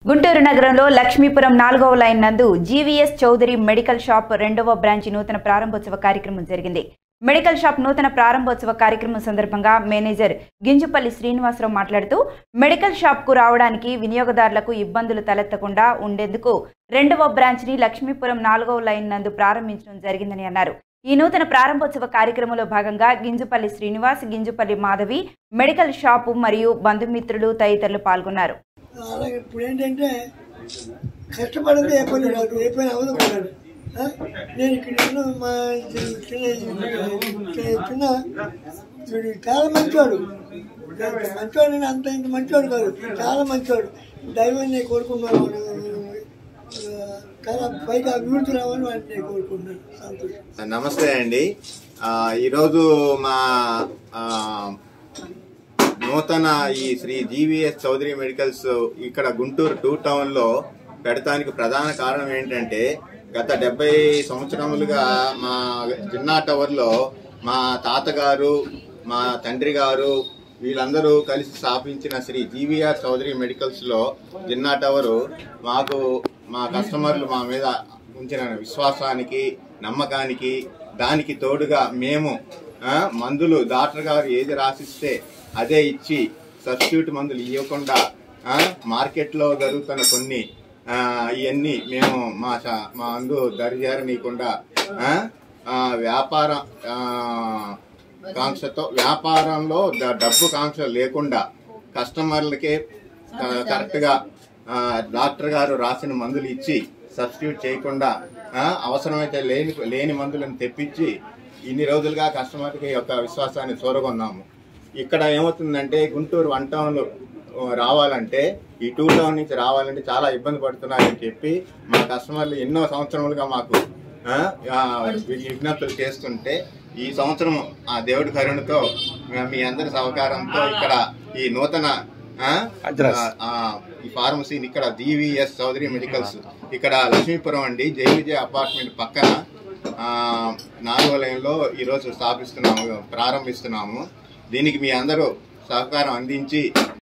గుంటూరు నగరంలో లక్ష్మీపురం నాలుగవ లైన్ నందు జీవీఎస్ చౌదరి మెడికల్ షాప్ రెండవ బ్రాంచ్ నూతన ప్రారంభోత్సవ కార్యక్రమం జరిగింది మెడికల్ షాప్ నూతన ప్రారంభోత్సవ కార్యక్రమం సందర్భంగా మేనేజర్ గింజుపల్లి శ్రీనివాసరావు మాట్లాడుతూ మెడికల్ షాప్కు రావడానికి వినియోగదారులకు ఇబ్బందులు తలెత్తకుండా ఉండేందుకు రెండవ బ్రాంచ్ని లక్ష్మీపురం నాలుగవ లైన్ నందు ప్రారంభించడం జరిగిందని అన్నారు ఈ నూతన ప్రారంభోత్సవ కార్యక్రమంలో భాగంగా గింజుపల్లి శ్రీనివాస్ గింజుపల్లి మాధవి మెడికల్ షాపు మరియు బంధుమిత్రులు తదితరులు పాల్గొన్నారు అలాగే ఇప్పుడు ఏంటంటే కష్టపడితే ఏ పని రాదు ఏ పని అవదు కూడా ఆ? నేను ఇక్కడ ఉన్న మా చి- చిన్న చి- చిన్న వీడు చాలా మంచివాడు మంచివాడు నేను అంత ఇంత మంచివాడు కాదు చాలా మంచివాడు దైవం నేను కోరుకున్నాను వాడు, ఆ, చాలా పైగా అభివృద్ధి రావాలని వాడిని నేను కోరుకుంటున్నాను సంతోషం నమస్తే అండి ఆ, ఈరోజు మా ఆ, నూతన ఈ శ్రీ జీవీఎస్ చౌదరి మెడికల్స్ ఇక్కడ గుంటూరు టూ టౌన్ లో పెడతానికి ప్రధాన కారణం ఏంటంటే గత డెబ్బై సంవత్సరములుగా మా జిన్నా టవర్ లో మా తాతగారు మా తండ్రి గారు వీళ్ళందరూ కలిసి స్థాపించిన శ్రీ జీవీఆర్ చౌదరి మెడికల్స్ లో జిన్నా టవర్ మాకు మా కస్టమర్లు మా మీద ఉంచిన విశ్వాసానికి నమ్మకానికి దానికి తోడుగా మేము ఆ, మందులు డాక్టర్ గారు ఏది రాసిస్తే అదే ఇచ్చి సబ్స్టిట్యూట్ మందులు ఇవ్వకుండా ఆ, మార్కెట్లో జరుగుతున్న కొన్ని ఆ, ఇవన్నీ మేము మా చ- మా అందు దరిజారనీయకుండా ఆ, ఆ, వ్యాపార ఆ, కాంక్షతో వ్యాపారంలో డ- డబ్బు కాంక్ష లేకుండా కస్టమర్లకే ఆ, కరెక్ట్గా ఆ, డాక్టర్ గారు రాసిన మందులు ఇచ్చి సబ్స్టిట్యూట్ చేయకుండా ఆ, అవసరమైతే లేని లేని మందులను తెప్పించి ఇన్ని రోజులుగా కస్టమర్కి యొక్క విశ్వాసాన్ని చూరగొన్నాము ఇక్కడ ఏమవుతుందంటే గుంటూరు వన్ టౌన్ రావాలంటే ఈ టూ టౌన్ నుంచి రావాలంటే చాలా ఇబ్బంది పడుతున్నారని చెప్పి మా కస్టమర్లు ఎన్నో సంవత్సరములుగా మాకు ఆ, ఆ, విజ్ఞప్తులు చేస్తుంటే ఈ సంవత్సరం ఆ దేవుడి కరుణతో ఆ, మీ అందరి సహకారంతో ఇక్కడ ఈ నూతన ఆ, ఆ, ఈ ఫార్మసీని ఇక్కడ జీవీఎస్ చౌదరి మెడికల్స్ ఇక్కడ లక్ష్మీపురం అండి జై విజయ్ అపార్ట్మెంట్ పక్కన ఆ, నాలుగో లైన్లో ఈరోజు స్థాపిస్తున్నాము ప్రారంభిస్తున్నాము దీనికి మీ అందరూ సహకారం అందించి